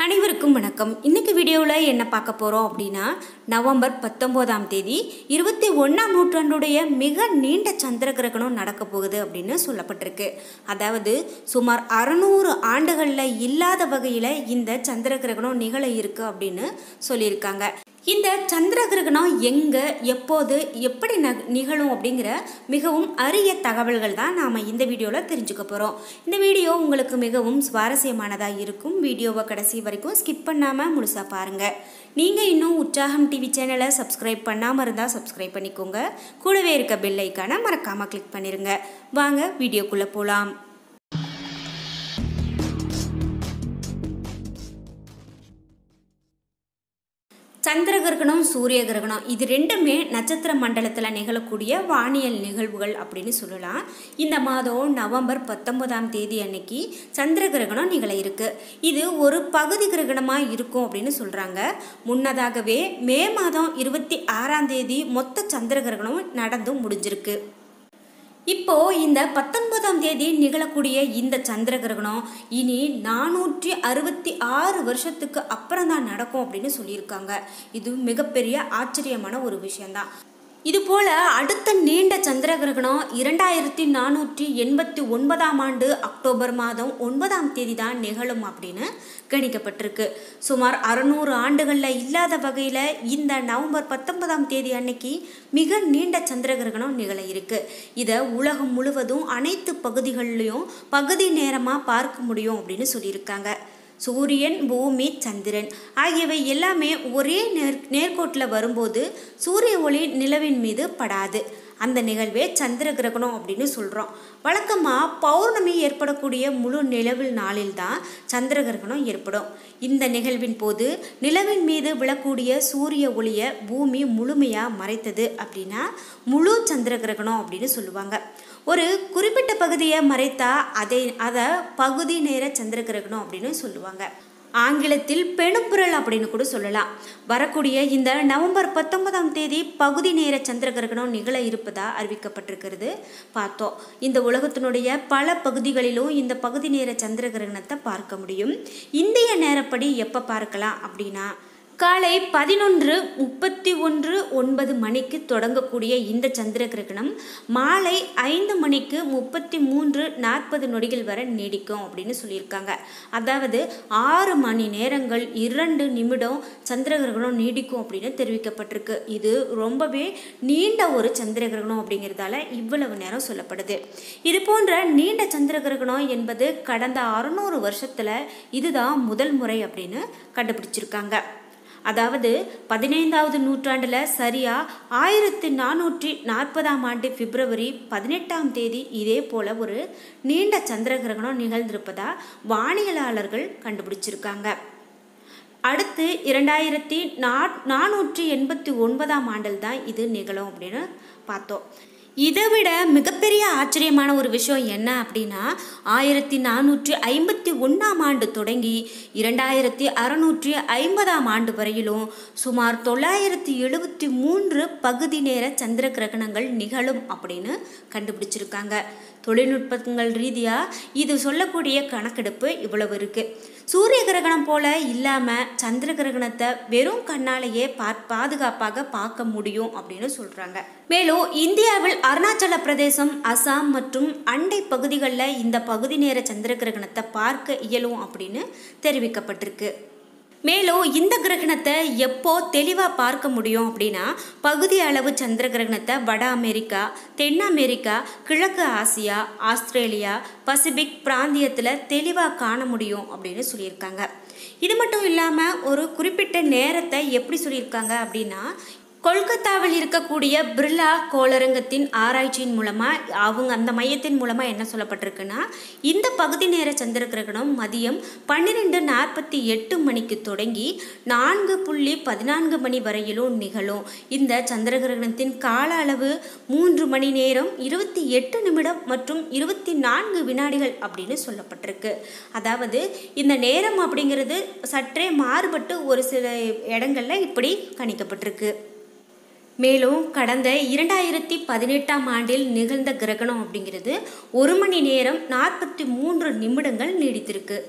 அனைவருக்கும் வணக்கம் இன்னைக்கு வீடியோவில் என்ன பார்க்க போகிறோம் அப்படின்னா நவம்பர் பத்தொம்போதாம் தேதி இருபத்தி ஒன்றாம் நூற்றாண்டுடைய மிக நீண்ட சந்திர கிரகணம் நடக்க போகுது அப்படின்னு சொல்லப்பட்டிருக்கு அதாவது சுமார் அறநூறு ஆண்டுகளில் இல்லாத வகையில் இந்த சந்திர கிரகணம் நிகழ இருக்கு அப்படின்னு சொல்லியிருக்காங்க இந்த சந்திர கிரகணம் எங்கே எப்போது எப்படி ந நிகழும் அப்படிங்கிற மிகவும் அரிய தகவல்கள் தான் நாம் இந்த வீடியோவில் தெரிஞ்சுக்க போகிறோம் இந்த வீடியோ உங்களுக்கு மிகவும் சுவாரஸ்யமானதாக இருக்கும் வீடியோவை கடைசி வரைக்கும் ஸ்கிப் பண்ணாமல் முழுசாக பாருங்கள் நீங்கள் இன்னும் உற்சாகம் டிவி சேனலை சப்ஸ்கிரைப் பண்ணாமல் இருந்தால் சப்ஸ்கிரைப் பண்ணிக்கோங்க கூடவே இருக்க பெல் ஐக்கானை மறக்காமல் கிளிக் பண்ணிடுங்க வாங்க வீடியோக்குள்ளே போகலாம் சந்திர கிரகணம் சூரிய கிரகணம் இது ரெண்டுமே நட்சத்திர மண்டலத்தில் நிகழக்கூடிய வானியல் நிகழ்வுகள் அப்படின்னு சொல்லலாம் இந்த மாதம் நவம்பர் பத்தொன்பதாம் தேதி அன்னைக்கு சந்திர கிரகணம் நிகழ இருக்கு இது ஒரு பகுதி கிரகணமாக இருக்கும் அப்படின்னு சொல்கிறாங்க முன்னதாகவே மே மாதம் இருபத்தி ஆறாம் தேதி மொத்த சந்திர கிரகணம் நடந்து முடிஞ்சிருக்கு இப்போ இந்த பத்தொன்பதாம் தேதி நிகழக்கூடிய இந்த சந்திர கிரகணம் இனி நானூற்றி அறுபத்தி ஆறு வருஷத்துக்கு அப்புறம் தான் நடக்கும் அப்படின்னு சொல்லியிருக்காங்க இது மிகப்பெரிய ஆச்சரியமான ஒரு விஷயம்தான் இது போல அடுத்த நீண்ட சந்திர கிரகணம் இரண்டாயிரத்தி நானூற்றி எண்பத்தி ஒன்பதாம் ஆண்டு அக்டோபர் மாதம் ஒன்பதாம் தேதி தான் நிகழும் அப்படின்னு கணிக்கப்பட்டிருக்கு சுமார் அறுநூறு ஆண்டுகளில் இல்லாத வகையில் இந்த நவம்பர் பத்தொன்பதாம் தேதி அன்னைக்கு மிக நீண்ட சந்திர கிரகணம் நிகழ இருக்கு இதை உலகம் முழுவதும் அனைத்து பகுதிகளிலையும் பகுதி நேரமாக பார்க்க முடியும் அப்படின்னு சொல்லியிருக்காங்க சூரியன் பூமி சந்திரன் ஆகியவை எல்லாமே ஒரே நேர் நேர்கோட்டில் வரும்போது சூரிய ஒளி நிலவின் மீது படாது அந்த நிகழ்வே சந்திர கிரகணம் அப்படின்னு சொல்கிறோம் வழக்கமாக பௌர்ணமி ஏற்படக்கூடிய முழு நிலவில் நாளில் தான் சந்திர கிரகணம் ஏற்படும் இந்த நிகழ்வின் போது நிலவின் மீது விழக்கூடிய சூரிய ஒளியை பூமி முழுமையாக மறைத்தது அப்படின்னா முழு சந்திர கிரகணம் அப்படின்னு சொல்லுவாங்க ஒரு குறிப்பிட்ட பகுதியை மறைத்தா அதை அதை பகுதி நேர சந்திர கிரகணம் அப்படின்னு சொல்லுவாங்க ஆங்கிலத்தில் பெணுப்புரல் அப்படின்னு கூட சொல்லலாம் வரக்கூடிய இந்த நவம்பர் பத்தொன்பதாம் தேதி பகுதி நேர சந்திர கிரகணம் நிகழ இருப்பதா அறிவிக்கப்பட்டிருக்கிறது பார்த்தோம் இந்த உலகத்தினுடைய பல பகுதிகளிலும் இந்த பகுதி நேர சந்திர கிரகணத்தை பார்க்க முடியும் இந்திய நேரப்படி எப்போ பார்க்கலாம் அப்படின்னா காலை பதினொன்று முப்பத்தி ஒன்று ஒன்பது மணிக்கு தொடங்கக்கூடிய இந்த சந்திர கிரகணம் மாலை ஐந்து மணிக்கு முப்பத்தி மூன்று நாற்பது நொடிகள் வரை நீடிக்கும் அப்படின்னு சொல்லியிருக்காங்க அதாவது ஆறு மணி நேரங்கள் இரண்டு நிமிடம் சந்திர கிரகணம் நீடிக்கும் அப்படின்னு தெரிவிக்கப்பட்டிருக்கு இது ரொம்பவே நீண்ட ஒரு சந்திர கிரகணம் அப்படிங்கிறதால இவ்வளவு நேரம் சொல்லப்படுது இது போன்ற நீண்ட சந்திர கிரகணம் என்பது கடந்த அறுநூறு வருஷத்தில் இதுதான் முதல் முறை அப்படின்னு கண்டுபிடிச்சிருக்காங்க அதாவது பதினைந்தாவது நூற்றாண்டில் சரியாக ஆயிரத்தி நானூற்றி நாற்பதாம் ஆண்டு பிப்ரவரி பதினெட்டாம் தேதி இதே போல் ஒரு நீண்ட சந்திர கிரகணம் நிகழ்ந்திருப்பதா வானியலாளர்கள் கண்டுபிடிச்சிருக்காங்க அடுத்து இரண்டாயிரத்தி நா நானூற்றி எண்பத்தி ஒன்பதாம் ஆண்டில் தான் இது நிகழும் அப்படின்னு பார்த்தோம் இதை விட மிகப்பெரிய ஆச்சரியமான ஒரு விஷயம் என்ன அப்படின்னா ஆயிரத்தி நானூற்றி ஐம்பத்தி ஒன்றாம் ஆண்டு தொடங்கி இரண்டாயிரத்தி அறநூற்றி ஐம்பதாம் ஆண்டு வரையிலும் சுமார் தொள்ளாயிரத்தி எழுபத்தி மூன்று பகுதி நேர சந்திர கிரகணங்கள் நிகழும் அப்படின்னு கண்டுபிடிச்சிருக்காங்க தொழில்நுட்பங்கள் ரீதியாக இது சொல்லக்கூடிய கணக்கெடுப்பு இவ்வளவு இருக்குது சூரிய கிரகணம் போல இல்லாமல் சந்திர கிரகணத்தை வெறும் கண்ணாலேயே பா பாதுகாப்பாக பார்க்க முடியும் அப்படின்னு சொல்கிறாங்க மேலும் இந்தியாவில் அருணாச்சல பிரதேசம் அசாம் மற்றும் அண்டை பகுதிகளில் இந்த பகுதி நேர சந்திர கிரகணத்தை பார்க்க இயலும் அப்படின்னு தெரிவிக்கப்பட்டிருக்கு மேலும் இந்த கிரகணத்தை எப்போ தெளிவாக பார்க்க முடியும் அப்படின்னா பகுதி அளவு சந்திர கிரகணத்தை வட அமெரிக்கா தென் அமெரிக்கா கிழக்கு ஆசியா ஆஸ்திரேலியா பசிபிக் பிராந்தியத்தில் தெளிவாக காண முடியும் அப்படின்னு சொல்லியிருக்காங்க இது மட்டும் இல்லாமல் ஒரு குறிப்பிட்ட நேரத்தை எப்படி சொல்லியிருக்காங்க அப்படின்னா கொல்கத்தாவில் இருக்கக்கூடிய பிர்லா கோளரங்கத்தின் ஆராய்ச்சியின் மூலமாக அவங்க அந்த மையத்தின் மூலமாக என்ன சொல்லப்பட்டிருக்குன்னா இந்த பகுதி நேர சந்திர கிரகணம் மதியம் பன்னிரெண்டு நாற்பத்தி எட்டு மணிக்கு தொடங்கி நான்கு புள்ளி பதினான்கு மணி வரையிலும் நிகழும் இந்த சந்திர கிரகணத்தின் கால அளவு மூன்று மணி நேரம் இருபத்தி எட்டு நிமிடம் மற்றும் இருபத்தி நான்கு வினாடிகள் அப்படின்னு சொல்லப்பட்டிருக்கு அதாவது இந்த நேரம் அப்படிங்கிறது சற்றே மாறுபட்டு ஒரு சில இடங்களில் இப்படி கணிக்கப்பட்டிருக்கு மேலும் கடந்த இரண்டாயிரத்தி பதினெட்டாம் ஆண்டில் நிகழ்ந்த கிரகணம் அப்படிங்கிறது ஒரு மணி நேரம் நாற்பத்தி மூன்று நிமிடங்கள் நீடித்திருக்கு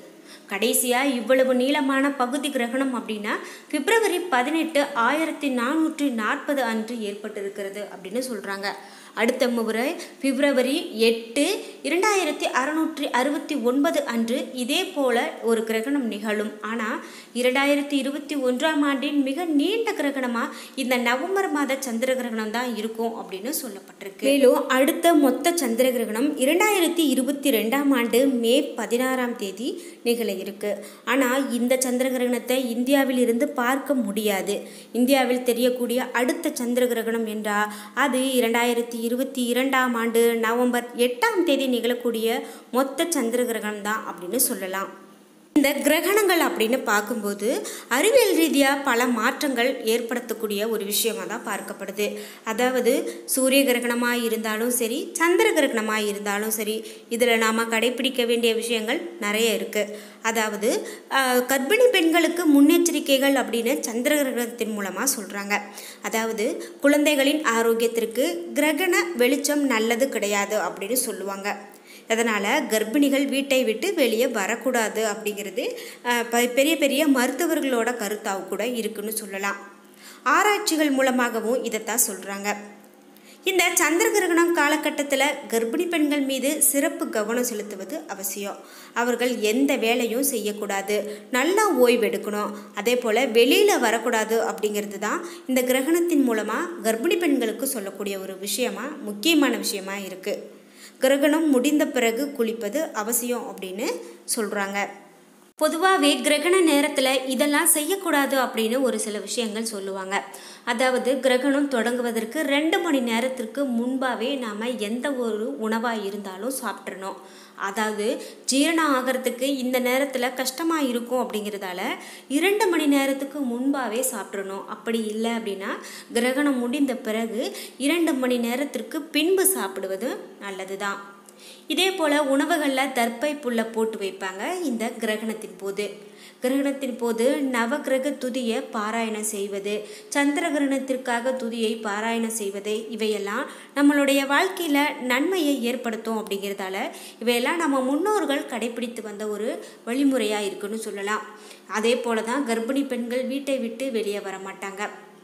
கடைசியாக இவ்வளவு நீளமான பகுதி கிரகணம் அப்படின்னா பிப்ரவரி பதினெட்டு ஆயிரத்தி நானூற்றி நாற்பது அன்று ஏற்பட்டிருக்கிறது அப்படின்னு சொல்கிறாங்க அடுத்த முறை பிப்ரவரி எட்டு இரண்டாயிரத்தி அறுநூற்றி அறுபத்தி ஒன்பது அன்று இதே போல ஒரு கிரகணம் நிகழும் ஆனால் இரண்டாயிரத்தி இருபத்தி ஒன்றாம் ஆண்டின் மிக நீண்ட கிரகணமாக இந்த நவம்பர் மாத சந்திர கிரகணம் தான் இருக்கும் அப்படின்னு சொல்லப்பட்டிருக்கு மேலும் அடுத்த மொத்த சந்திர கிரகணம் இரண்டாயிரத்தி இருபத்தி ரெண்டாம் ஆண்டு மே பதினாறாம் தேதி நிகழ இருக்கு ஆனால் இந்த சந்திர கிரகணத்தை இந்தியாவில் இருந்து பார்க்க முடியாது இந்தியாவில் தெரியக்கூடிய அடுத்த சந்திர கிரகணம் என்றால் அது இரண்டாயிரத்தி இருபத்தி இரண்டாம் ஆண்டு நவம்பர் எட்டாம் தேதி நிகழக்கூடிய மொத்த சந்திர கிரகணம் தான் அப்படின்னு சொல்லலாம் இந்த கிரகணங்கள் அப்படின்னு பார்க்கும்போது அறிவியல் ரீதியாக பல மாற்றங்கள் ஏற்படுத்தக்கூடிய ஒரு விஷயமாக தான் பார்க்கப்படுது அதாவது சூரிய கிரகணமாக இருந்தாலும் சரி சந்திர கிரகணமாக இருந்தாலும் சரி இதில் நாம் கடைபிடிக்க வேண்டிய விஷயங்கள் நிறைய இருக்குது அதாவது கர்ப்பிணி பெண்களுக்கு முன்னெச்சரிக்கைகள் அப்படின்னு சந்திர கிரகணத்தின் மூலமாக சொல்கிறாங்க அதாவது குழந்தைகளின் ஆரோக்கியத்திற்கு கிரகண வெளிச்சம் நல்லது கிடையாது அப்படின்னு சொல்லுவாங்க அதனால் கர்ப்பிணிகள் வீட்டை விட்டு வெளியே வரக்கூடாது அப்படிங்கிறது பெரிய பெரிய மருத்துவர்களோட கருத்தாக கூட இருக்குன்னு சொல்லலாம் ஆராய்ச்சிகள் மூலமாகவும் இதைத்தான் சொல்கிறாங்க இந்த சந்திர கிரகணம் காலகட்டத்தில் கர்ப்பிணி பெண்கள் மீது சிறப்பு கவனம் செலுத்துவது அவசியம் அவர்கள் எந்த வேலையும் செய்யக்கூடாது நல்லா ஓய்வெடுக்கணும் அதே போல் வெளியில் வரக்கூடாது அப்படிங்கிறது தான் இந்த கிரகணத்தின் மூலமாக கர்ப்பிணி பெண்களுக்கு சொல்லக்கூடிய ஒரு விஷயமா முக்கியமான விஷயமா இருக்குது கிரகணம் முடிந்த பிறகு குளிப்பது அவசியம் அப்படின்னு சொல்கிறாங்க பொதுவாகவே கிரகண நேரத்தில் இதெல்லாம் செய்யக்கூடாது அப்படின்னு ஒரு சில விஷயங்கள் சொல்லுவாங்க அதாவது கிரகணம் தொடங்குவதற்கு ரெண்டு மணி நேரத்திற்கு முன்பாகவே நாம் எந்த ஒரு உணவாக இருந்தாலும் சாப்பிட்றணும் அதாவது ஜீரணம் ஆகிறதுக்கு இந்த நேரத்தில் கஷ்டமாக இருக்கும் அப்படிங்கிறதால இரண்டு மணி நேரத்துக்கு முன்பாகவே சாப்பிட்றணும் அப்படி இல்லை அப்படின்னா கிரகணம் முடிந்த பிறகு இரண்டு மணி நேரத்திற்கு பின்பு சாப்பிடுவது நல்லது தான் இதே போல் உணவுகளில் தர்ப்பை புல்லை போட்டு வைப்பாங்க இந்த கிரகணத்தின் போது கிரகணத்தின் போது நவகிரக துதியை பாராயணம் செய்வது சந்திர கிரகணத்திற்காக துதியை பாராயணம் செய்வது இவையெல்லாம் நம்மளுடைய வாழ்க்கையில் நன்மையை ஏற்படுத்தும் அப்படிங்கிறதால இவையெல்லாம் நம்ம முன்னோர்கள் கடைபிடித்து வந்த ஒரு வழிமுறையாக இருக்குன்னு சொல்லலாம் அதே போல தான் கர்ப்பிணி பெண்கள் வீட்டை விட்டு வெளியே வர மாட்டாங்க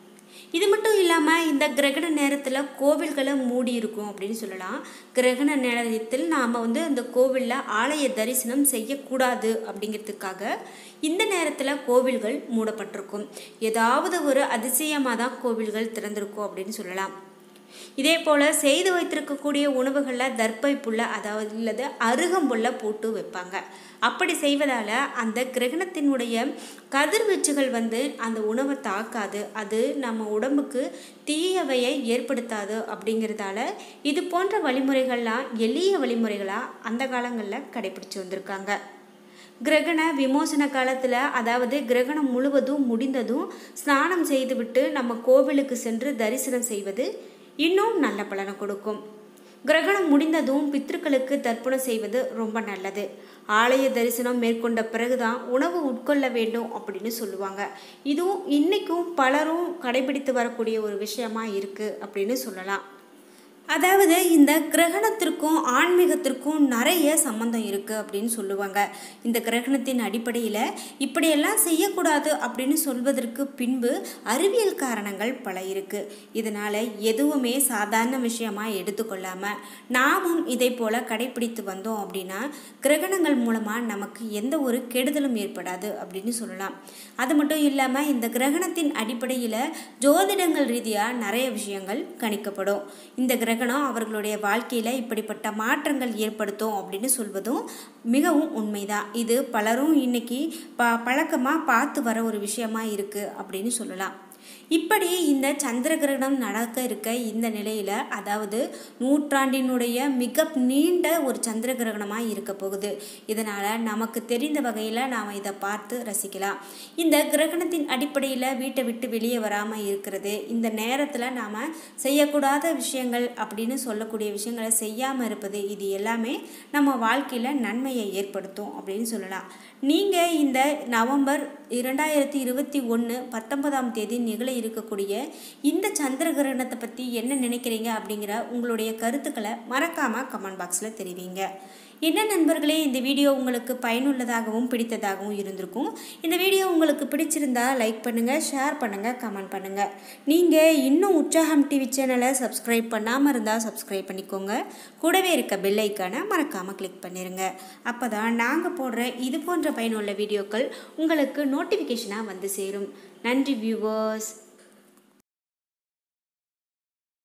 இது மட்டும் இல்லாமல் இந்த கிரகண நேரத்தில் கோவில்களை மூடி இருக்கும் அப்படின்னு சொல்லலாம் கிரகண நேரத்தில் நாம் வந்து அந்த கோவிலில் ஆலய தரிசனம் செய்யக்கூடாது அப்படிங்கிறதுக்காக இந்த நேரத்தில் கோவில்கள் மூடப்பட்டிருக்கும் ஏதாவது ஒரு அதிசயமாக தான் கோவில்கள் திறந்திருக்கும் அப்படின்னு சொல்லலாம் இதே போல் செய்து வைத்திருக்கக்கூடிய உணவுகளில் தர்ப்பை புல்லை அதாவது இல்லது அருகம்புல்லை போட்டு வைப்பாங்க அப்படி செய்வதால் அந்த கிரகணத்தினுடைய கதிர்வீச்சுகள் வந்து அந்த உணவை தாக்காது அது நம்ம உடம்புக்கு தீயவையை ஏற்படுத்தாது அப்படிங்கிறதால இது போன்ற வழிமுறைகள்லாம் எளிய வழிமுறைகளாக அந்த காலங்களில் கடைபிடிச்சு வந்திருக்காங்க கிரகண விமோசன காலத்தில் அதாவது கிரகணம் முழுவதும் முடிந்ததும் ஸ்நானம் செய்துவிட்டு நம்ம கோவிலுக்கு சென்று தரிசனம் செய்வது இன்னும் நல்ல பலனை கொடுக்கும் கிரகணம் முடிந்ததும் பித்ருக்களுக்கு தர்ப்பணம் செய்வது ரொம்ப நல்லது ஆலய தரிசனம் மேற்கொண்ட பிறகுதான் உணவு உட்கொள்ள வேண்டும் அப்படின்னு சொல்லுவாங்க இதுவும் இன்றைக்கும் பலரும் கடைபிடித்து வரக்கூடிய ஒரு விஷயமா இருக்குது அப்படின்னு சொல்லலாம் அதாவது இந்த கிரகணத்திற்கும் ஆன்மீகத்திற்கும் நிறைய சம்மந்தம் இருக்குது அப்படின்னு சொல்லுவாங்க இந்த கிரகணத்தின் அடிப்படையில் இப்படியெல்லாம் செய்யக்கூடாது அப்படின்னு சொல்வதற்கு பின்பு அறிவியல் காரணங்கள் பல இருக்குது இதனால் எதுவுமே சாதாரண விஷயமாக எடுத்துக்கொள்ளாமல் நாமும் இதை போல் கடைபிடித்து வந்தோம் அப்படின்னா கிரகணங்கள் மூலமாக நமக்கு எந்த ஒரு கெடுதலும் ஏற்படாது அப்படின்னு சொல்லலாம் அது மட்டும் இல்லாமல் இந்த கிரகணத்தின் அடிப்படையில் ஜோதிடங்கள் ரீதியாக நிறைய விஷயங்கள் கணிக்கப்படும் இந்த கிரகணம் அவர்களுடைய வாழ்க்கையில் இப்படிப்பட்ட மாற்றங்கள் ஏற்படுத்தும் அப்படின்னு சொல்வதும் மிகவும் உண்மைதான் இது பலரும் இன்னைக்கு ப பழக்கமாக பார்த்து வர ஒரு விஷயமா இருக்குது அப்படின்னு சொல்லலாம் இப்படி இந்த சந்திர கிரகணம் நடக்க இருக்க இந்த நிலையில் அதாவது நூற்றாண்டினுடைய மிக நீண்ட ஒரு சந்திர கிரகணமாக இருக்க போகுது இதனால் நமக்கு தெரிந்த வகையில் நாம் இதை பார்த்து ரசிக்கலாம் இந்த கிரகணத்தின் அடிப்படையில் வீட்டை விட்டு வெளியே வராமல் இருக்கிறது இந்த நேரத்தில் நாம் செய்யக்கூடாத விஷயங்கள் அப்படின்னு சொல்லக்கூடிய விஷயங்களை செய்யாமல் இருப்பது இது எல்லாமே நம்ம வாழ்க்கையில் நன்மையை ஏற்படுத்தும் அப்படின்னு சொல்லலாம் நீங்கள் இந்த நவம்பர் இரண்டாயிரத்தி இருபத்தி ஒன்று பத்தொன்பதாம் தேதி நிகழ இருக்கக்கூடிய இந்த சந்திர கிரகணத்தை பற்றி என்ன நினைக்கிறீங்க அப்படிங்கிற உங்களுடைய கருத்துக்களை மறக்காமல் கமெண்ட் பாக்ஸில் தெரிவிங்க என்ன நண்பர்களே இந்த வீடியோ உங்களுக்கு பயனுள்ளதாகவும் பிடித்ததாகவும் இருந்திருக்கும் இந்த வீடியோ உங்களுக்கு பிடிச்சிருந்தா லைக் பண்ணுங்கள் ஷேர் பண்ணுங்கள் கமெண்ட் பண்ணுங்கள் நீங்கள் இன்னும் உற்சாகம் டிவி சேனலை சப்ஸ்கிரைப் பண்ணாமல் இருந்தால் சப்ஸ்கிரைப் பண்ணிக்கோங்க கூடவே இருக்க பெல் ஐக்கானை மறக்காமல் கிளிக் பண்ணிடுங்க அப்போ தான் நாங்கள் போடுற இது போன்ற பயனுள்ள வீடியோக்கள் உங்களுக்கு நோட்டிஃபிகேஷனாக வந்து சேரும் நன்றி வியூவர்ஸ்